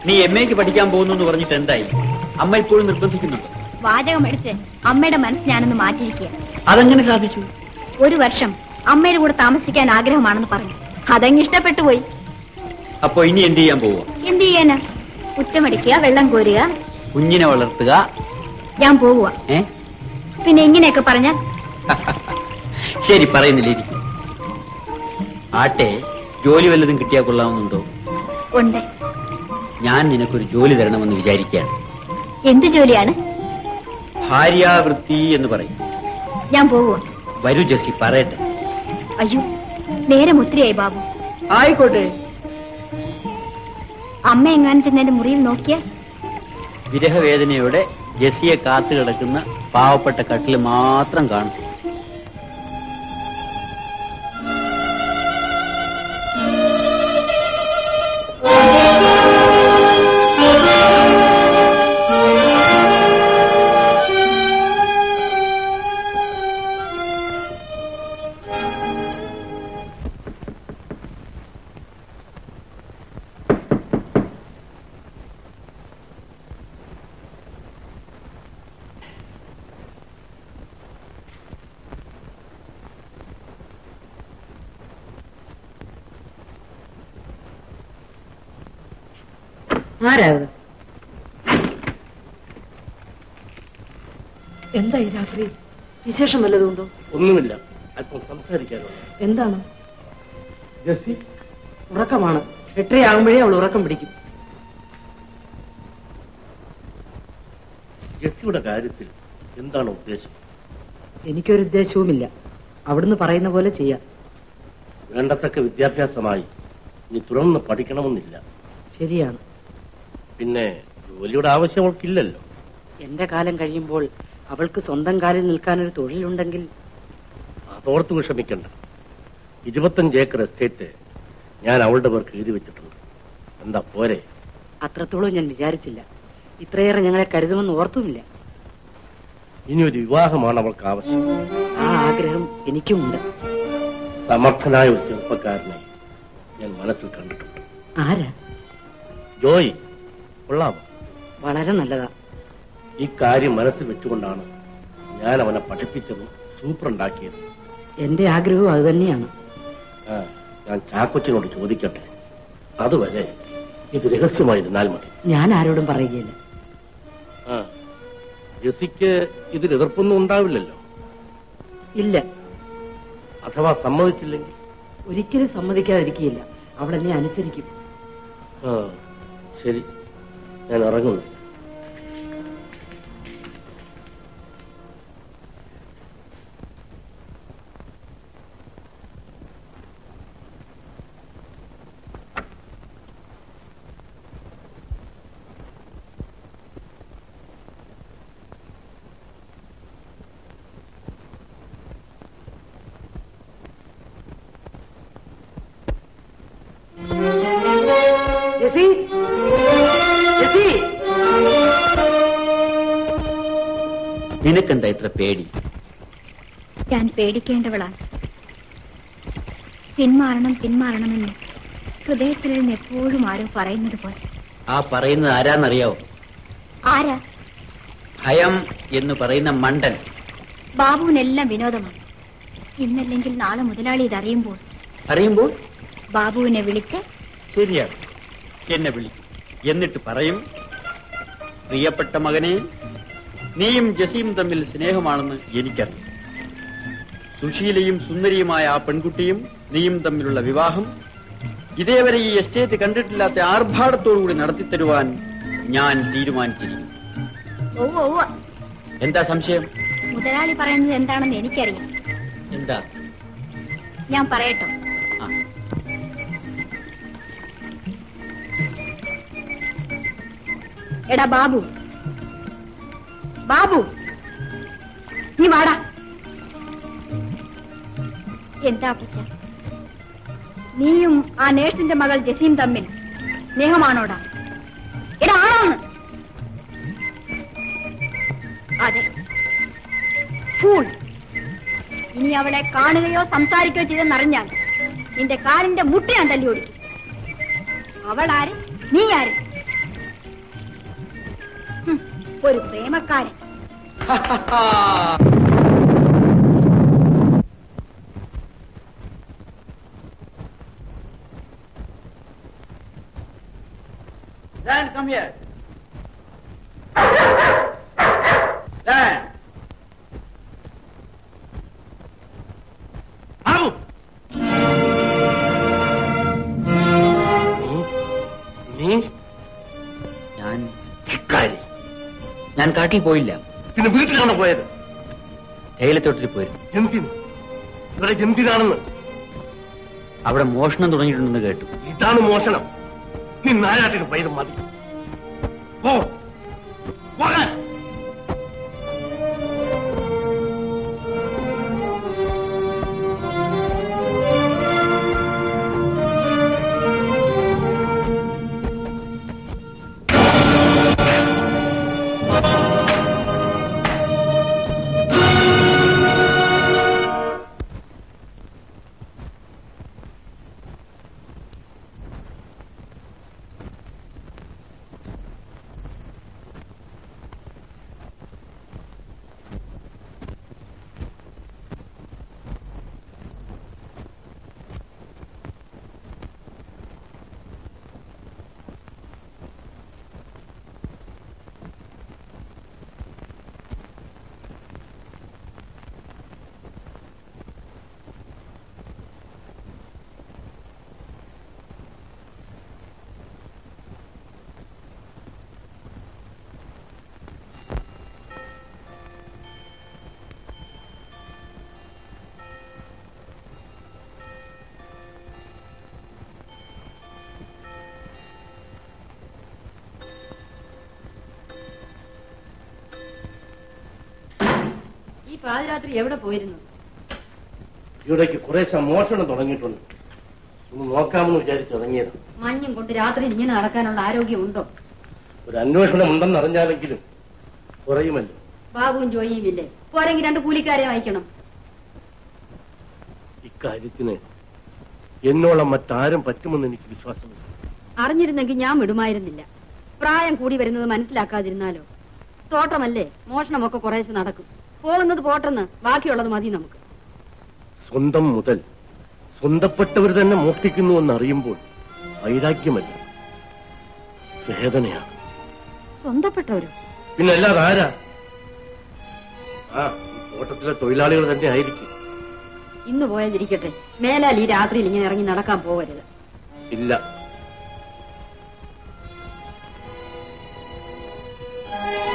നീ എം എക്ക് പഠിക്കാൻ പോകുന്നു എന്ന് പറഞ്ഞിട്ട് എന്തായി അമ്മ ഇപ്പോഴും നിർബന്ധിക്കുന്നുണ്ട് വാചകം അടിച്ച് അമ്മയുടെ മനസ്സ് ഞാനൊന്ന് മാറ്റിയിരിക്കുക അതെങ്ങനെ സാധിച്ചു ഒരു വർഷം അമ്മയുടെ കൂടെ താമസിക്കാൻ ആഗ്രഹമാണെന്ന് പറഞ്ഞു അതങ്ങ് ഇഷ്ടപ്പെട്ടു പോയി അപ്പൊ ഇനി എന്ത് ചെയ്യാൻ പോവുക എന്ത് ചെയ്യാനാ കുറ്റമടിക്കുക വെള്ളം കോരുക കുഞ്ഞിനെ വളർത്തുക ഞാൻ പോകുക ഏ പിന്നെ ഇങ്ങനെയൊക്കെ പറഞ്ഞാൽ ശരി പറയുന്നില്ല ഇരിക്കും ആട്ടെ ജോലി വല്ലതും കിട്ടിയാൽ കൊള്ളാവുന്നുണ്ടോ ഉണ്ട് ഞാൻ നിനക്കൊരു ജോലി തരണമെന്ന് വിചാരിക്കുകയാണ് എന്ത് ജോലിയാണ് ഭാര്യാവൃത്തി എന്ന് പറയും ഞാൻ പോകുക വരൂ ജസി പറയട്ടെ അയ്യോ നേരെ മുത്തിരിയായി ബാബു ആയിക്കോട്ടെ അമ്മ എങ്ങാനും ചെന്നെന്റെ മുറിയിൽ നോക്കിയ വിരഹവേദനയോടെ ജസിയെ കാത്തു കിടക്കുന്ന പാവപ്പെട്ട കട്ടില് മാത്രം കാണും ആരാത് എന്താ ഈ രാത്രി വിശേഷം വല്ലതുണ്ടോ ഒന്നുമില്ല അല്പം സംസാരിക്കാനുണ്ട് എന്താണ് ജസി ഉറക്കമാണ് എട്ടരയാകുമ്പോഴേ അവൾ ഉറക്കം പിടിക്കും ജസിയുടെ കാര്യത്തിൽ എന്താണ് ഉദ്ദേശം എനിക്കൊരു ഉദ്ദേശവുമില്ല അവിടുന്ന് പറയുന്ന പോലെ ചെയ്യാം വേണ്ടത്തക്ക വിദ്യാഭ്യാസമായി ഇനി തുടർന്ന് പഠിക്കണമെന്നില്ല ശരിയാണ് പിന്നെ ജോലിയുടെ ആവശ്യം അവൾക്കില്ലല്ലോ എന്റെ കാലം കഴിയുമ്പോൾ അവൾക്ക് സ്വന്തം കാലിൽ നിൽക്കാനൊരു തൊഴിലുണ്ടെങ്കിൽ അതോർത്ത് വിഷമിക്കണ്ട ഇരുപത്തഞ്ച് ഏക്കർ എസ്റ്റേറ്റ് ഞാൻ അവളുടെ പേർക്ക് എഴുതി വെച്ചിട്ടുണ്ട് എന്താ പോരെ അത്രത്തോളം ഞാൻ വിചാരിച്ചില്ല ഇത്രയേറെ ഞങ്ങളെ കരുതുമെന്ന് ഓർത്തുമില്ല ഇനി ഒരു വിവാഹമാണ് അവൾക്ക് ആവശ്യം ആ ആഗ്രഹം എനിക്കുമുണ്ട് സമർത്ഥനായ ഒരു ചെറുപ്പക്കാരനെ ഞാൻ മനസ്സിൽ കണ്ടിട്ടുണ്ട് ആരാ ജോയ് കൊള്ളാം വളരെ നല്ലതാ ഈ കാര്യം മനസ്സിൽ വെച്ചുകൊണ്ടാണ് ഞാൻ അവനെ പഠിപ്പിച്ചതും സൂപ്രണ്ടാക്കിയതും എന്റെ ആഗ്രഹവും അത് തന്നെയാണ് ആ, ഞാൻ ചാക്കൊച്ചിനോട് ചോദിക്കട്ടെ അതുവരെ ഇത് രഹസ്യമായിരുന്നാൽ മതി ഞാൻ ആരോടും പറയുകയില്ല ആ ജസിക്ക് ഇതിൽ എതിർപ്പൊന്നും ഉണ്ടാവില്ലല്ലോ ഇല്ല അഥവാ സമ്മതിച്ചില്ലെങ്കിൽ ഒരിക്കലും സമ്മതിക്കാതിരിക്കുകയില്ല അവൾ എന്നെ അനുസരിക്കും ആ ശരി ഞാൻ ഇറങ്ങുന്നു ജെസി ജെസി നിനക്കെന്താ ഇത്ര പേടി ഞാൻ പേടിക്കേണ്ടവളാണ് പിന്മാറണം പിന്മാറണമെന്ന് ഹൃദയത്തിൽ നിന്ന് എപ്പോഴും ആരോ പറയുന്നത് പോലെ ആ പറയുന്നത് ആരാന്നറിയാവോ ആരാ ഭയം എന്ന് പറയുന്ന മണ്ടൻ ബാബുവിനെല്ലാം വിനോദമാണ് ഇന്നല്ലെങ്കിൽ നാളെ മുതലാളി ഇതറിയുമ്പോൾ അറിയുമ്പോൾ ബാബുവിനെ വിളിച്ച് ശരിയാണ് എന്നെ വിളിക്കും എന്നിട്ട് പറയും പ്രിയപ്പെട്ട മകനെ നീയും ജസീം തമ്മിൽ സ്നേഹമാണെന്ന് എനിക്കറിയാം സുശീലയും സുന്ദരിയുമായ ആ പെൺകുട്ടിയും നീയും തമ്മിലുള്ള വിവാഹം ഇതേവരെ ഈ എസ്റ്റേറ്റ് കണ്ടിട്ടില്ലാത്ത ആർഭാടത്തോടുകൂടി നടത്തിത്തരുവാൻ ഞാൻ തീരുമാനിച്ചിരിക്കുന്നു ഓ ഓ എന്താ സംശയം മുതലാളി പറയുന്നത് എന്താണെന്ന് എനിക്കറിയാം എന്താ ഞാൻ പറയട്ടോ ആ, എടാ ബാബു ബാബു നീ വാടാ എന്താ പച്ച നീയും ആ നേഴ്സിന്റെ മകൾ ജസീം തമ്മിൽ സ്നേഹമാണോടാ എടാ ആണോന്ന് അതെ ഫൂൾ ഇനി അവളെ കാണുകയോ സംസാരിക്കുകയോ ചെയ്തെന്നറിഞ്ഞാൽ നിന്റെ കാലിന്റെ മുട്ട ഞാൻ തല്ലി ഓടിക്കും അവൾ ആര് നീ ആര് ഒരു പ്രേമക്കാരൻ Dan, come here. Dan. Babu നീ- നീ ഞാൻ ധിക്കാരി ഞാൻ കാട്ടിൽ പോയില്ല പിന്നെ വീട്ടിലാണ് പോയത് തേയിലത്തോട്ടിൽ പോയിരുന്നു എന്തിന് ഇവിടെ എന്തിനാണെന്ന് അവിടെ മോഷണം തുടങ്ങിയിട്ടുണ്ടെന്ന് കേട്ടു ഇതാണ് മോഷണം നീ നായാട്ടിന് പോയത് മതി പോ പോകാൻ ഈ പാതിരാത്രി എവിടെ പോയിരുന്നു ഇവിടേക്ക് കുറേശ്ശെ മോഷണം തുടങ്ങിയിട്ടുണ്ട് ഒന്ന് നോക്കാമെന്ന് വിചാരിച്ച് ഇറങ്ങിയത് മഞ്ഞും കൊണ്ട് രാത്രി ഇങ്ങനെ നടക്കാനുള്ള ആരോഗ്യം ഉണ്ടോ ഒരു അന്വേഷണം ഉണ്ടെന്ന് അറിഞ്ഞാലെങ്കിലും കുറയുമല്ലോ ബാബുവും ജോയിയും ഇല്ലേ പോരെങ്കിൽ രണ്ട് കൂലിക്കാരെ വായിക്കണം ഇക്കാര്യത്തിന് എന്നോളം മറ്റാരും പറ്റുമെന്ന് എനിക്ക് വിശ്വാസമില്ല അറിഞ്ഞിരുന്നെങ്കിൽ ഞാൻ വിടുമായിരുന്നില്ല പ്രായം കൂടി വരുന്നത് മനസ്സിലാക്കാതിരുന്നാലോ തോട്ടമല്ലേ മോഷണമൊക്കെ കുറേശ്ശെ നടക്കും പോകുന്നത് പോട്ടെന്ന് ബാക്കിയുള്ളത് മതി നമുക്ക് സ്വന്തം മുതൽ സ്വന്തപ്പെട്ടവർ തന്നെ മോഷ്ടിക്കുന്നു എന്നറിയുമ്പോൾ വൈരാഗ്യമല്ല വേദനയാണ് സ്വന്തപ്പെട്ടവരോ പിന്നെ അല്ലാതെ ആരാ ആ ഈ തോട്ടത്തിലെ തൊഴിലാളികൾ തന്നെ ആയിരിക്കും ഇന്ന് പോയതിരിക്കട്ടെ മേലാൽ ഈ രാത്രിയിൽ ഇങ്ങനെ ഇറങ്ങി നടക്കാൻ പോകരുത് ഇല്ല